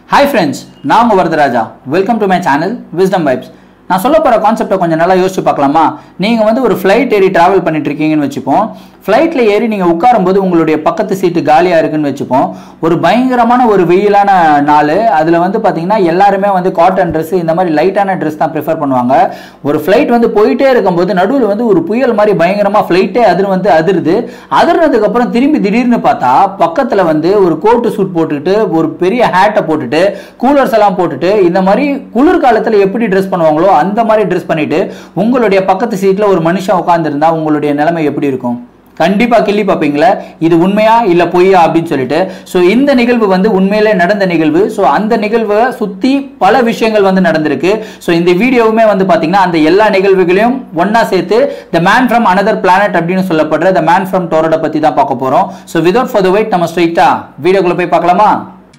hi friends நான் உங்கள் Varadaraja welcome to my channel wisdom vibes நான் சொல்ல போகிற கான்செப்டை கொஞ்சம் நல்லா யோசிச்சு பார்க்கலாமா நீங்கள் வந்து ஒரு ஃப்ளைட் ஏறி ட்ராவல் பண்ணிட்டு இருக்கீங்கன்னு வச்சுப்போம் ஃப்ளைட்டில் ஏறி நீங்கள் உட்காரும்போது உங்களுடைய பக்கத்து சீட்டு காலியாக இருக்குன்னு வச்சுப்போம் ஒரு பயங்கரமான ஒரு வெயிலான நாள் அதில் வந்து பார்த்தீங்கன்னா எல்லாருமே வந்து காட்டன் ட்ரெஸ் இந்த மாதிரி லைட்டான ட்ரெஸ் தான் ப்ரிஃபர் பண்ணுவாங்க ஒரு ஃப்ளைட் வந்து போயிட்டே இருக்கும்போது நடுவில் வந்து ஒரு புயல் மாதிரி பயங்கரமாக ஃப்ளைட்டே அதிர் வந்து அதிருது அதிர்னதுக்கு அப்புறம் திரும்பி திடீர்னு பார்த்தா பக்கத்தில் வந்து ஒரு கோட்டு சூட் போட்டுக்கிட்டு ஒரு பெரிய ஹேட்டை போட்டுட்டு கூலர்ஸ் எல்லாம் போட்டுட்டு இந்த மாதிரி குளிர்காலத்தில் எப்படி ட்ரெஸ் பண்ணுவாங்களோ அந்த மாதிரி ட்ரெஸ் பண்ணிட்டு உங்களுடைய பக்கத்து சீட்டில் ஒரு மனுஷன் உட்காந்துருந்தா உங்களுடைய நிலைமை எப்படி இருக்கும் கண்டிப்பா கிள்ளி பார்ப்பீங்களா இது உண்மையா இல்ல பொய்யா அப்படின்னு சொல்லிட்டு ஸோ இந்த நிகழ்வு வந்து உண்மையிலே நடந்த நிகழ்வு ஸோ அந்த நிகழ்வை சுத்தி பல விஷயங்கள் வந்து நடந்திருக்கு ஸோ இந்த வீடியோவுமே வந்து பாத்தீங்கன்னா அந்த எல்லா நிகழ்வுகளையும் ஒண்ணா சேர்த்து the man from another planet அப்படின்னு சொல்லப்படுற த மேன் ஃப்ரம் டோரோட பத்தி தான் பார்க்க போறோம் so without for the wait நம்ம ஸ்ட்ரைட்டா வீடியோக்குள்ள போய் பார்க்கலாமா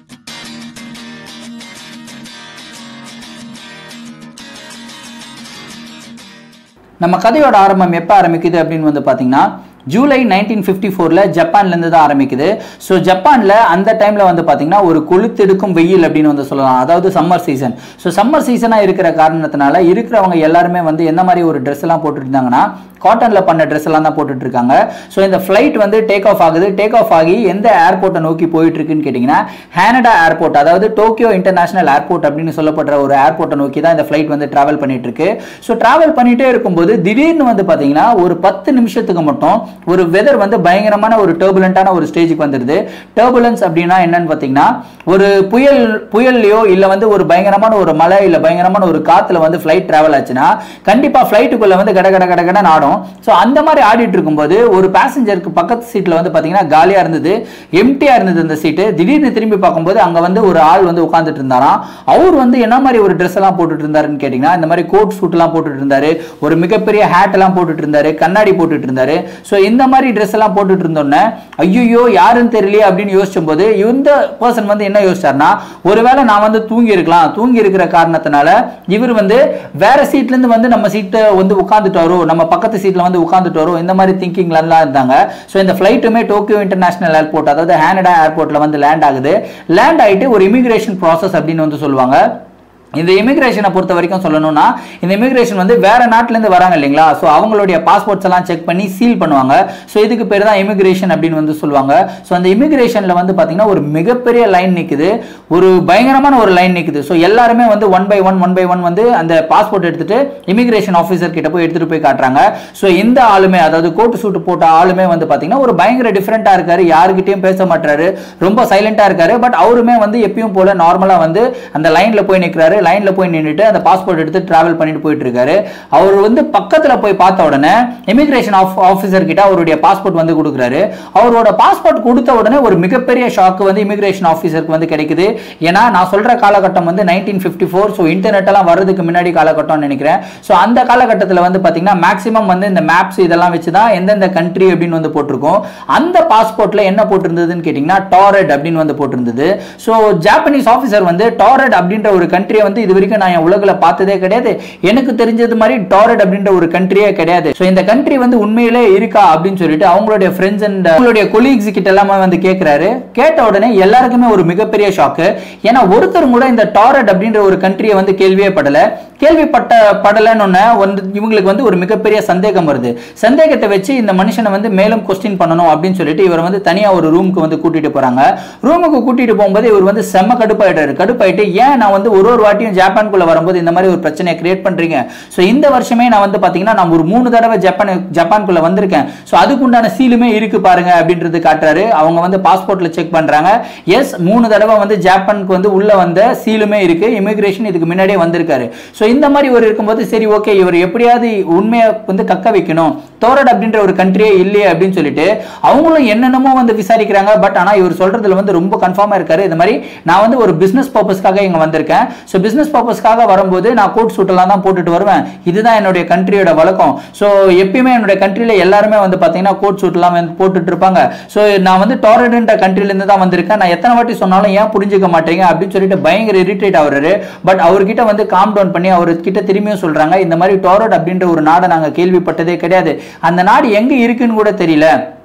நம்ம கதையோட ஆரம்பம் எப்போ ஆரம்பிக்குது அப்படின்னு வந்து பார்த்தீங்கன்னா ஜூலை நைன்டீன் ஃபிஃப்டி ஃபோரில் ஜப்பான்லேருந்து தான் ஆரம்பிக்குது ஸோ ஜப்பானில் அந்த டைமில் வந்து பார்த்தீங்கன்னா ஒரு கொளுத்தெடுக்கும் வெயில் அப்படின்னு வந்து சொல்லலாம் அதாவது சம்மர் சீசன் ஸோ சம்மர் சீசனாக இருக்கிற காரணத்தினால இருக்கிறவங்க எல்லாருமே வந்து எந்த மாதிரி ஒரு ட்ரெஸ் எல்லாம் போட்டுட்டு இருந்தாங்கன்னா காட்டனில் பண்ண ட்ரெஸ் எல்லாம் தான் போட்டுட்டு இருக்காங்க ஸோ இந்த ஃப்ளைட் வந்து டேக் ஆஃப் ஆகுது டேக் ஆஃப் ஆகி எந்த ஏர்போர்ட்டை நோக்கி போயிட்டு இருக்குன்னு கேட்டிங்கன்னா ஹேனடா ஏர்போர்ட் அதாவது டோக்கியோ இன்டர்நேஷனல் ஏர்போர்ட் அப்படின்னு சொல்லப்படுற ஒரு ஏர்போர்ட்டை நோக்கி தான் இந்த ஃப்ளைட் வந்து டிராவல் பண்ணிட்டு இருக்கு ஸோ டிராவல் பண்ணிட்டே இருக்கும்போது திடீர்னு வந்து பார்த்தீங்கன்னா ஒரு பத்து நிமிஷத்துக்கு மட்டும் ஒரு வெதர் வந்து பயங்கரமான ஒரு டர்புலண்டான ஒரு ஸ்டேஜுக்கு வந்துடுது டர்புலன்ஸ் அப்படின்னா என்னன்னு பார்த்தீங்கன்னா ஒரு புயல் புயல்லையோ இல்லை வந்து ஒரு பயங்கரமான ஒரு மழை இல்லை பயங்கரமான ஒரு காத்துல வந்து ஃப்ளைட் டிராவல் ஆச்சுன்னா கண்டிப்பா ஃப்ளைட்டுக்குள்ள வந்து கட கட கட கடன்னு ஆடும் ஸோ அந்த மாதிரி ஆடிட்டு இருக்கும்போது ஒரு பேசஞ்சருக்கு பக்கத்து சீட்ல வந்து பார்த்தீங்கன்னா காலியா இருந்தது எம்டியா இருந்தது அந்த சீட்டு திடீர்னு திரும்பி பார்க்கும்போது அங்க வந்து ஒரு ஆள் வந்து உட்காந்துட்டு இருந்தாராம் அவர் வந்து என்ன மாதிரி ஒரு ட்ரெஸ் எல்லாம் போட்டுட்டு இருந்தாருன்னு கேட்டீங்கன்னா இந்த மாதிரி கோட் சூட் எல்லாம் போட்டுட்டு இருந்தாரு ஒரு மிகப்பெரிய ஹேட் எல்லாம் போட்டுட்டு இருந்தாரு கண்ணாடி போட்டுட்டு இருந்தாரு ஸோ இந்த மாதிரி ட்ரெஸ் எல்லாம் போட்டுட்டு இருந்தோன்னே ஐயோ யாருன்னு தெரியலையே அப்படின்னு யோசிச்சும் போது இந்த பர்சன் வந்து என்ன யோசிச்சார்னா ஒருவேளை நான் வந்து தூங்கி இருக்கலாம் தூங்கி இருக்கிற காரணத்தினால இவர் வந்து வேற சீட்ல இருந்து வந்து நம்ம சீட்டை வந்து உட்காந்துட்டாரோ நம்ம பக்கத்து சீட்ல வந்து உட்காந்துட்டாரோ இந்த மாதிரி திங்கிங்ல எல்லாம் இருந்தாங்க ஸோ இந்த ஃபிளைட்டுமே டோக்கியோ இன்டர்நேஷனல் ஏர்போர்ட் அதாவது ஹேனடா ஏர்போர்ட்ல வந்து லேண்ட் ஆகுது லேண்ட் ஆயிட்டு ஒரு இமிகிரேஷன் ப்ராசஸ் அப்படின்னு வந்து சொல்லுவாங்க இந்த இமிகிரேஷனை பொறுத்த வரைக்கும் சொல்லணும்னா இந்த இமிகிரேஷன் வந்து வேற நாட்டிலேருந்து வராங்க இல்லைங்களா ஸோ அவங்களுடைய பாஸ்போர்ட்ஸ் எல்லாம் செக் பண்ணி சீல் பண்ணுவாங்க ஸோ இதுக்கு பேர் தான் இமிகிரேஷன் அப்படின்னு வந்து சொல்லுவாங்க ஸோ அந்த இமிகிரேஷனில் வந்து பார்த்தீங்கன்னா ஒரு மிகப்பெரிய லைன் நிற்குது ஒரு பயங்கரமான ஒரு லைன் நிற்குது ஸோ எல்லாருமே வந்து one by one one by one வந்து அந்த பாஸ்போர்ட் எடுத்துட்டு இமிகிரேஷன் ஆஃபீஸர் கிட்ட போய் எடுத்துட்டு போய் காட்டுறாங்க ஸோ இந்த ஆளுமே அதாவது கோட்டு சூட்டு போட்ட ஆளுமே வந்து பார்த்தீங்கன்னா ஒரு பயங்கர டிஃப்ரெண்ட்டாக இருக்காரு யாருக்கிட்டையும் பேச மாட்டாரு ரொம்ப சைலண்டாக இருக்காரு பட் அவருமே வந்து எப்பயும் போல நார்மலாக வந்து அந்த லைன்ல போய் நிற்கிறாரு லைன்ல போய் நின்றுட்டு அந்த பாஸ்போர்ட் எடுத்து டிராவல் பண்ணிட்டு போயிட்டு இருக்காரு அவர் வந்து பக்கத்துல போய் பார்த்த உடனே இமிகிரேஷன் ஆஃபீஸர் கிட்ட அவருடைய பாஸ்போர்ட் வந்து கொடுக்குறாரு அவரோட பாஸ்போர்ட் கொடுத்த உடனே ஒரு மிகப்பெரிய ஷாக் வந்து இமிகிரேஷன் ஆஃபீஸருக்கு வந்து கிடைக்குது ஏன்னா நான் சொல்ற காலகட்டம் வந்து nineteen fifty four so internet எல்லாம் வர்றதுக்கு முன்னாடி காலகட்டம்னு நினைக்கிறேன் ஸோ அந்த காலகட்டத்தில் வந்து பார்த்தீங்கன்னா மேக்ஸிமம் வந்து இந்த மேப்ஸ் இதெல்லாம் வச்சு தான் எந்தெந்த கண்ட்ரி அப்படின்னு வந்து போட்டிருக்கோம் அந்த பாஸ்போர்ட்ல என்ன போட்டிருந்ததுன்னு கேட்டிங்கன்னா டாரட் அப்படின்னு வந்து போட்டிருந்தது ஸோ ஜாப்பனீஸ் ஆஃபீஸர் வந்து டாரட் அப்படின்ற ஒரு கண்ட்ரியை வந்து இது வரைக்கும் நான் என் உலகில் பார்த்ததே கிடையாது எனக்கு தெரிஞ்சது மாதிரி டாரட் அப்படின்ற ஒரு கண்ட்ரியே கிடையாது ஸோ இந்த கண்ட்ரி வந்து உண்மையிலே இருக்கா அப்படின்னு சொல்லிட்டு அவங்களுடைய ஃப்ரெண்ட்ஸ் அண்ட் அவங்களுடைய கொலீக்ஸ் கிட்ட எல்லாமே வந்து கேட்கிறாரு கேட்ட உடனே எல்லாருக்குமே ஒரு மிகப்பெரிய ஷாக்கு ஏன்னா ஒருத்தர் கூட இந்த டாரட் அப்படின்ற ஒரு கண்ட்ரியை வந்து கேள்வியே படல கேள்விப்பட்ட படலன்னு வந்து இவங்களுக்கு வந்து ஒரு மிகப்பெரிய சந்தேகம் வருது சந்தேகத்தை வச்சு இந்த மனுஷனை வந்து மேலும் கொஸ்டின் பண்ணணும் அப்படின்னு சொல்லிட்டு இவர் வந்து தனியா ஒரு ரூமுக்கு வந்து கூட்டிட்டு போறாங்க ரூமுக்கு கூட்டிட்டு போகும்போது இவர் வந்து செம்ம கடுப்பாயிட்டாரு கடுப்பாயிட்டு ஏன் நான் வந்து ஒரு ஒரு வாட்டியும் ஜப்பானுக்குள்ள வரும்போது இந்த மாதிரி ஒரு பிரச்சனையை கிரியேட் பண்றீங்க ஸோ இந்த வருஷமே நான் வந்து பாத்தீங்கன்னா நான் ஒரு மூணு தடவை ஜப்பான் ஜப்பானுக்குள்ள வந்திருக்கேன் ஸோ அதுக்குண்டான சீலுமே இருக்கு பாருங்க அப்படின்றது காட்டுறாரு அவங்க வந்து பாஸ்போர்ட்ல செக் பண்றாங்க எஸ் மூணு தடவை வந்து ஜப்பானுக்கு வந்து உள்ள வந்த சீலுமே இருக்கு இமிகிரேஷன் இதுக்கு முன்னாடியே வந்திருக்காரு ஸோ இந்த மாதிரி ஒரு இருக்கும்போது சரி ஓகே இவர் எப்படியாவது உண்மையை வந்து கக்க வைக்கணும் தோரட் அப்படின்ற ஒரு கண்ட்ரியே இல்லையே அப்படின்னு சொல்லிட்டு அவங்களும் என்னென்னமோ வந்து விசாரிக்கிறாங்க பட் ஆனால் இவர் சொல்றதுல வந்து ரொம்ப கன்ஃபார்மாக இருக்காரு இந்த மாதிரி நான் வந்து ஒரு பிஸ்னஸ் பர்பஸ்க்காக இங்கே வந்திருக்கேன் ஸோ பிஸ்னஸ் பர்பஸ்க்காக வரும்போது நான் கோட் சூட்டெல்லாம் தான் போட்டுட்டு வருவேன் இதுதான் என்னுடைய கண்ட்ரியோட வழக்கம் ஸோ எப்பயுமே என்னுடைய கண்ட்ரியில் எல்லாருமே வந்து பார்த்தீங்கன்னா கோட் சூட்லாம் வந்து போட்டுட்டு இருப்பாங்க ஸோ நான் வந்து டாரட்ன்ற கண்ட்ரிலேருந்து தான் வந்திருக்கேன் நான் எத்தனை வாட்டி சொன்னாலும் ஏன் புரிஞ்சுக்க மாட்டேங்க அப்படின்னு சொல்லிட்டு பயங்கர இரிட்டேட் ஆகுறாரு பட் அவர்கிட்ட வந்து காம் டவுன் பண்ணி அவர்கிட்ட திரும்பியும் சொல்றாங்க இந்த மாதிரி டாரட் அப்படின்ற ஒரு நாடை நாங்கள் கேள்விப்பட்டதே கிடையாது அந்த நாடு எங்க இருக்குன்னு கூட தெரியல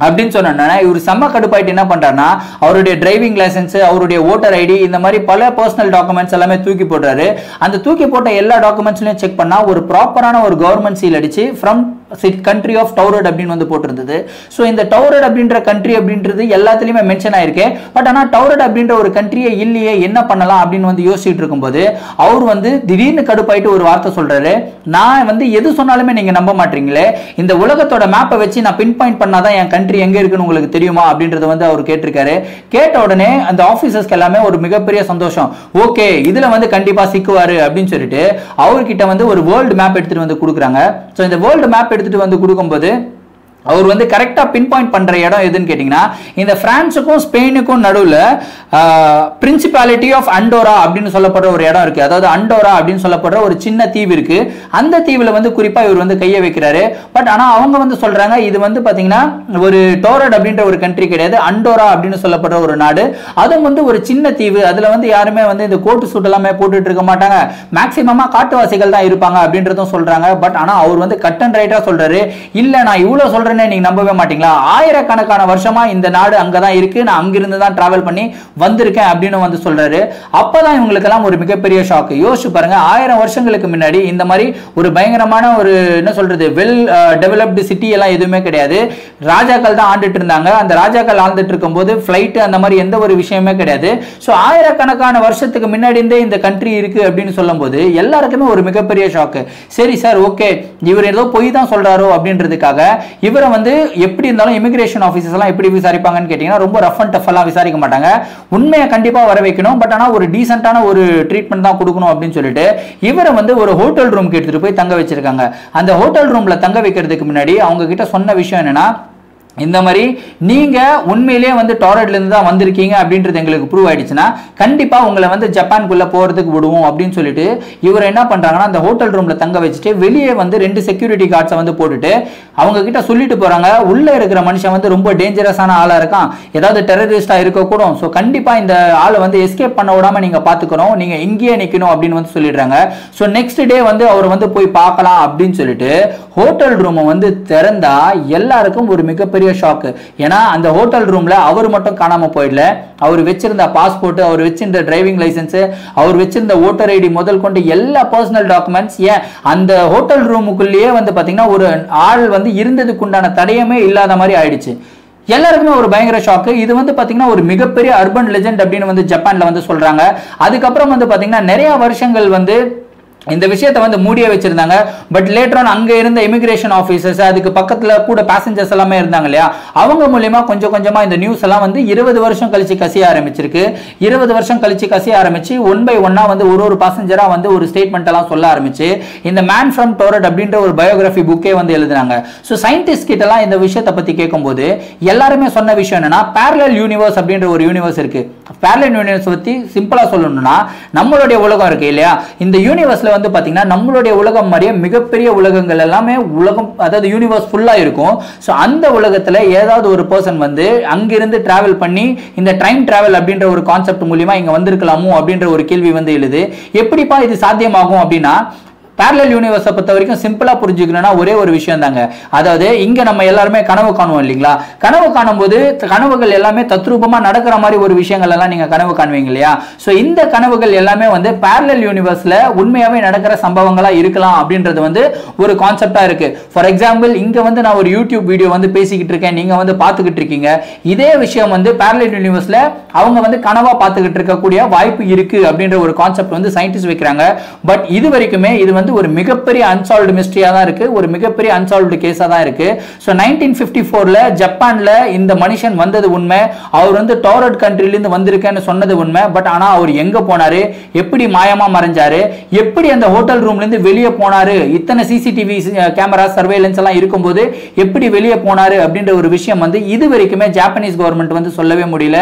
அப்படின்னு சொன்னோன்னா இவர் செம்ம கடுப்பாயிட்டு என்ன பண்றாருன்னா அவருடைய டிரைவிங் லைசன்ஸ் அவருடைய ஓட்டர் ஐடி இந்த மாதிரி பல பர்சனல் டாக்குமெண்ட்ஸ் எல்லாமே தூக்கி போடுறாரு அந்த தூக்கி போட்ட எல்லா டாக்குமெண்ட்ஸ்லையும் செக் பண்ணா ஒரு ப்ராப்பரான ஒரு கவர்மெண்ட் சீல் அடிச்சு ஃப்ரம் கண்ட்ரி ஆஃப் டவுரட் அப்படின்னு வந்து போட்டிருந்தது ஸோ இந்த டவுரட் அப்படின்ற கண்ட்ரி அப்படின்றது எல்லாத்துலயுமே மென்ஷன் ஆயிருக்கு பட் ஆனால் டவுரட் அப்படின்ற ஒரு கண்ட்ரியே இல்லையே என்ன பண்ணலாம் அப்படின்னு வந்து யோசிச்சுட்டு இருக்கும்போது அவர் வந்து திடீர்னு கடுப்பாயிட்டு ஒரு வார்த்தை சொல்றாரு நான் வந்து எது சொன்னாலுமே நீங்க நம்ப மாட்டீங்களே இந்த உலகத்தோட மேப்பை வச்சு நான் பின் பாயிண்ட் பண்ணாதான் என் கண்ட்ரி எங்க இருக்குன்னு உங்களுக்கு தெரியுமா அப்படின்றத வந்து அவர் கேட்டிருக்காரு கேட்ட உடனே அந்த ஆபீசர்ஸ்க்கு எல்லாமே ஒரு மிகப்பெரிய சந்தோஷம் ஓகே இதுல வந்து கண்டிப்பா சிக்குவாரு அப்படின்னு சொல்லிட்டு அவர்கிட்ட வந்து ஒரு வேர்ல்டு மேப் எடுத்துட்டு வந்து கொடுக்குறாங்க ஸோ இந்த வேர்ல்டு மேப் எடுத்துட்டு வந்து கொடுக்கும்போது அவர் வந்து கரெக்டாக பின் பாயிண்ட் பண்ணுற இடம் எதுன்னு கேட்டிங்கன்னா இந்த பிரான்ஸுக்கும் ஸ்பெயினுக்கும் நடுவில் பிரின்சிபாலிட்டி ஆஃப் அண்டோரா அப்படின்னு சொல்லப்படுற ஒரு இடம் இருக்குது அதாவது அண்டோரா அப்படின்னு சொல்லப்படுற ஒரு சின்ன தீவு இருக்குது அந்த தீவில் வந்து குறிப்பாக இவர் வந்து கையை வைக்கிறாரு பட் ஆனால் அவங்க வந்து சொல்கிறாங்க இது வந்து பார்த்தீங்கன்னா ஒரு டோரட் அப்படின்ற ஒரு கண்ட்ரி கிடையாது அண்டோரா அப்படின்னு சொல்லப்படுற ஒரு நாடு அதுவும் வந்து ஒரு சின்ன தீவு அதில் வந்து யாருமே வந்து இந்த கோட்டு சூட் எல்லாமே போட்டுட்டு இருக்க மாட்டாங்க மேக்சிமமாக காட்டுவாசிகள் தான் இருப்பாங்க அப்படின்றதும் சொல்கிறாங்க பட் ஆனால் அவர் வந்து கட் அண்ட் ரைட்டாக சொல்கிறாரு இல்லை நான் இவ்வளோ சொல்கிறேன்னு நீங்கள் நம்பவே மாட்டீங்களா ஆயிரக்கணக்கான வருஷமா இந்த நாடு அங்கே தான் இருக்கு நான் அங்கிருந்து தான் டிராவல் பண்ணி வந்திருக்கேன் அப்படின்னு வந்து சொல்றாரு அப்பதான் இவங்களுக்கெல்லாம் ஒரு மிகப்பெரிய ஷாக் யோசிச்சு பாருங்க ஆயிரம் வருஷங்களுக்கு முன்னாடி இந்த மாதிரி ஒரு பயங்கரமான ஒரு என்ன சொல்றது வெல் டெவலப்டு சிட்டி எல்லாம் எதுவுமே கிடையாது ராஜாக்கள் தான் ஆண்டுட்டு இருந்தாங்க அந்த ராஜாக்கள் ஆண்டுட்டு இருக்கும்போது ஃபிளைட் அந்த மாதிரி எந்த ஒரு விஷயமே கிடையாது ஸோ ஆயிரக்கணக்கான வருஷத்துக்கு முன்னாடி இருந்தே இந்த கண்ட்ரி இருக்கு அப்படின்னு சொல்லும்போது எல்லாருக்குமே ஒரு மிகப்பெரிய ஷாக்கு சரி சார் ஓகே இவர் ஏதோ பொய் தான் சொல்றாரோ அப்படின்றதுக்காக இவரை வந்து எப்படி இருந்தாலும் இமிகிரேஷன் ஆஃபீஸர்ஸ் எல்லாம் எப்படி விசாரிப்பாங்கன்னு கேட்டீங்கன்னா ரொம்ப ரஃப் அண்ட் டஃப் எல்லாம் விசாரிக்க மாட்டாங்க உண்மையை கண்டிப்பா வர வைக்கணும் பட் ஆனால் ஒரு டீசென்டான ஒரு ட்ரீட்மெண்ட் தான் கொடுக்கணும் அப்படின்னு சொல்லிட்டு இவரை வந்து ஒரு ஹோட்டல் ரூம்க்கு எடுத்துட்டு போய் தங்க வச்சிருக்காங்க அந்த ஹோட்டல் ரூம்ல தங்க வைக்கிறதுக்கு முன்னாடி அவங்க கிட்ட சொன்ன விஷயம் என்னன்னா இந்த மாதிரி நீங்க உண்மையிலேயே வந்து டாரட்ல இருந்து தான் வந்திருக்கீங்க அப்படின்றது எங்களுக்கு ப்ரூவ் ஆயிடுச்சுன்னா கண்டிப்பா உங்களை வந்து ஜப்பான்குள்ள போறதுக்கு விடுவோம் அப்படின்னு சொல்லிட்டு இவர் என்ன பண்றாங்கன்னா அந்த ஹோட்டல் ரூம்ல தங்க வச்சுட்டு வெளியே வந்து ரெண்டு செக்யூரிட்டி கார்ட்ஸை வந்து போட்டுட்டு அவங்க கிட்ட சொல்லிட்டு போறாங்க உள்ள இருக்கிற மனுஷன் வந்து ரொம்ப டேஞ்சரஸான ஆளா இருக்கான் ஏதாவது டெரரிஸ்டா இருக்கக்கூடும் ஸோ கண்டிப்பா இந்த ஆளை வந்து எஸ்கேப் பண்ண விடாம நீங்க பாத்துக்கணும் நீங்க இங்கேயே நிக்கணும் அப்படின்னு வந்து சொல்லிடுறாங்க ஸோ நெக்ஸ்ட் டே வந்து அவர் வந்து போய் பார்க்கலாம் அப்படின்னு சொல்லிட்டு ஹோட்டல் ரூமை வந்து திறந்தா எல்லாருக்கும் ஒரு மிகப்பெரிய ஷாக்கு ஏன்னா அந்த ஹோட்டல் ரூம்ல அவர் மட்டும் காணாம போயிடல அவர் வச்சிருந்த பாஸ்போர்ட் அவர் வச்சிருந்த டிரைவிங் லைசன்ஸ் அவர் வச்சிருந்த ஓட்டர் ஐடி முதல் கொண்டு எல்லா பர்சனல் டாக்குமெண்ட்ஸ் ஏன் அந்த ஹோட்டல் ரூமுக்குள்ளேயே வந்து பாத்தீங்கன்னா ஒரு ஆள் வந்து இருந்ததுக்குண்டான தடயமே இல்லாத மாதிரி ஆயிடுச்சு எல்லாருக்குமே ஒரு பயங்கர ஷாக்கு இது வந்து பாத்தீங்கன்னா ஒரு மிகப்பெரிய அர்பன் லெஜெண்ட் அப்படின்னு வந்து ஜப்பான்ல வந்து சொல்றாங்க அதுக்கப்புறம் வந்து பாத்தீங்கன்னா நிறைய வருஷங்கள் வந்து இந்த விஷயத்தை வந்து மூடியே வச்சிருந்தாங்க பட் லேட்டர் ஆன் அங்க இருந்த இமிகிரேஷன் ஆஃபீஸர்ஸ் அதுக்கு பக்கத்துல கூட பேசஞ்சர்ஸ் எல்லாமே இருந்தாங்க இல்லையா அவங்க மூலியமா கொஞ்சம் கொஞ்சமா இந்த நியூஸ் எல்லாம் வந்து இருபது வருஷம் கழிச்சு கசிய ஆரம்பிச்சிருக்கு இருபது வருஷம் கழிச்சு கசிய ஆரம்பிச்சு ஒன் பை ஒன்னா வந்து ஒரு ஒரு பாசஞ்சரா வந்து ஒரு ஸ்டேட்மெண்ட் எல்லாம் சொல்ல ஆரம்பிச்சு இந்த மேன் ஃப்ரம் டோரட் அப்படின்ற ஒரு பயோகிராஃபி புக்கே வந்து எழுதுனாங்க ஸோ சயின்டிஸ்ட் கிட்ட எல்லாம் இந்த விஷயத்தை பத்தி கேட்கும்போது எல்லாருமே சொன்ன விஷயம் என்னன்னா பேரலல் யூனிவர்ஸ் அப்படின்ற ஒரு யூனிவர்ஸ் இருக்கு பேரலல் யூனிவர்ஸ் பத்தி சிம்பிளா சொல்லணும்னா நம்மளுடைய உலகம் இருக்கு இல்லையா இந்த யூனிவர்ஸ்ல வந்து பாத்தீங்கன்னா நம்மளுடைய உலகம் மாதிரியே மிகப்பெரிய உலகங்கள் எல்லாமே உலகம் அதாவது யூனிவர்ஸ் ஃபுல்லா இருக்கும் ஸோ அந்த உலகத்துல ஏதாவது ஒரு பர்சன் வந்து அங்கிருந்து டிராவல் பண்ணி இந்த டைம் டிராவல் அப்படின்ற ஒரு கான்செப்ட் மூலியமா இங்க வந்திருக்கலாமோ அப்படின்ற ஒரு கேள்வி வந்து எழுது எப்படிப்பா இது சாத்தியமாகும் அப்படின்னா பேரலல் யூனிவர்ஸை பொறுத்த வரைக்கும் சிம்பிளா புரிஞ்சுக்கணும்னா ஒரே ஒரு விஷயம் தாங்க அதாவது இங்க நம்ம எல்லாருமே கனவு காணுவோம் இல்லைங்களா கனவு காணும்போது கனவுகள் எல்லாமே தத்ரூபமா நடக்கிற மாதிரி ஒரு விஷயங்கள் எல்லாம் நீங்க கனவு காணுவீங்க இல்லையா சோ இந்த கனவுகள் எல்லாமே வந்து பேரலல் யூனிவர்ஸ்ல உண்மையாவே நடக்கிற சம்பவங்களா இருக்கலாம் அப்படின்றது வந்து ஒரு கான்செப்டா இருக்கு ஃபார் எக்ஸாம்பிள் இங்க வந்து நான் ஒரு யூடியூப் வீடியோ வந்து பேசிக்கிட்டு இருக்கேன் நீங்க வந்து பாத்துக்கிட்டு இருக்கீங்க இதே விஷயம் வந்து பேரலல் யூனிவர்ஸ்ல அவங்க வந்து கனவா பார்த்துக்கிட்டு இருக்கக்கூடிய வாய்ப்பு இருக்கு அப்படின்ற ஒரு கான்செப்ட் வந்து சயின்டிஸ்ட் வைக்கிறாங்க பட் இது வரைக்குமே இது வந்து ஒரு மிகப்பெரிய அன்சால்வ்டு மிஸ்ட்ரியா தான் இருக்கு ஒரு மிகப்பெரிய அன்சால்வ்டு கேஸா தான் இருக்கு ஸோ நைன்டீன் ஃபிஃப்டி ஃபோர்ல ஜப்பான்ல இந்த மனுஷன் வந்தது உண்மை அவர் வந்து டோரட் கண்ட்ரில இருந்து வந்திருக்கேன்னு சொன்னது உண்மை பட் ஆனா அவர் எங்க போனாரு எப்படி மாயமா மறைஞ்சாரு எப்படி அந்த ஹோட்டல் ரூம்ல இருந்து வெளியே போனாரு இத்தனை சிசிடிவி கேமரா சர்வேலன்ஸ் எல்லாம் இருக்கும்போது எப்படி வெளியே போனாரு அப்படின்ற ஒரு விஷயம் வந்து இது வரைக்குமே ஜாப்பனீஸ் கவர்மெண்ட் வந்து சொல்லவே முடியல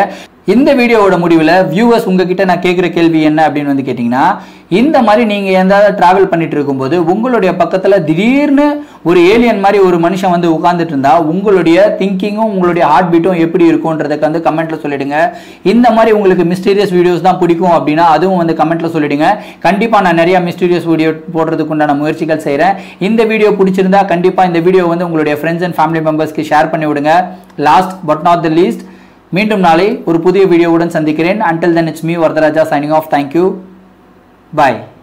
இந்த வீடியோவோட முடிவில் வியூவர்ஸ் உங்ககிட்ட நான் கேட்குற கேள்வி என்ன அப்படின்னு வந்து கேட்டிங்கன்னா இந்த மாதிரி நீங்கள் எந்தாவது ட்ராவல் பண்ணிட்டு இருக்கும்போது உங்களுடைய பக்கத்தில் திடீர்னு ஒரு ஏலியன் மாதிரி ஒரு மனுஷன் வந்து உட்காந்துட்டு இருந்தா உங்களுடைய திங்கிங்கும் உங்களுடைய ஹார்ட் பீட்டும் எப்படி இருக்கும்ன்றதுக்கு வந்து கமெண்ட்ல சொல்லிடுங்க இந்த மாதிரி உங்களுக்கு மிஸ்டீரியஸ் வீடியோஸ் தான் பிடிக்கும் அப்படின்னா அதுவும் வந்து கமெண்ட்ல சொல்லிடுங்க கண்டிப்பாக நான் நிறைய மிஸ்டீரியஸ் வீடியோ போடுறதுக்கு உண்டான முயற்சிகள் செய்கிறேன் இந்த வீடியோ பிடிச்சிருந்தா கண்டிப்பாக இந்த வீடியோ வந்து உங்களுடைய ஃப்ரெண்ட்ஸ் அண்ட் ஃபேமிலி மெம்பர்ஸ்க்கு ஷேர் பண்ணி விடுங்க last but not the least மீண்டும் நாளை ஒரு புதிய வீடியோவுடன் சந்திக்கிறேன் until then it's me Varadaraja signing off thank you bye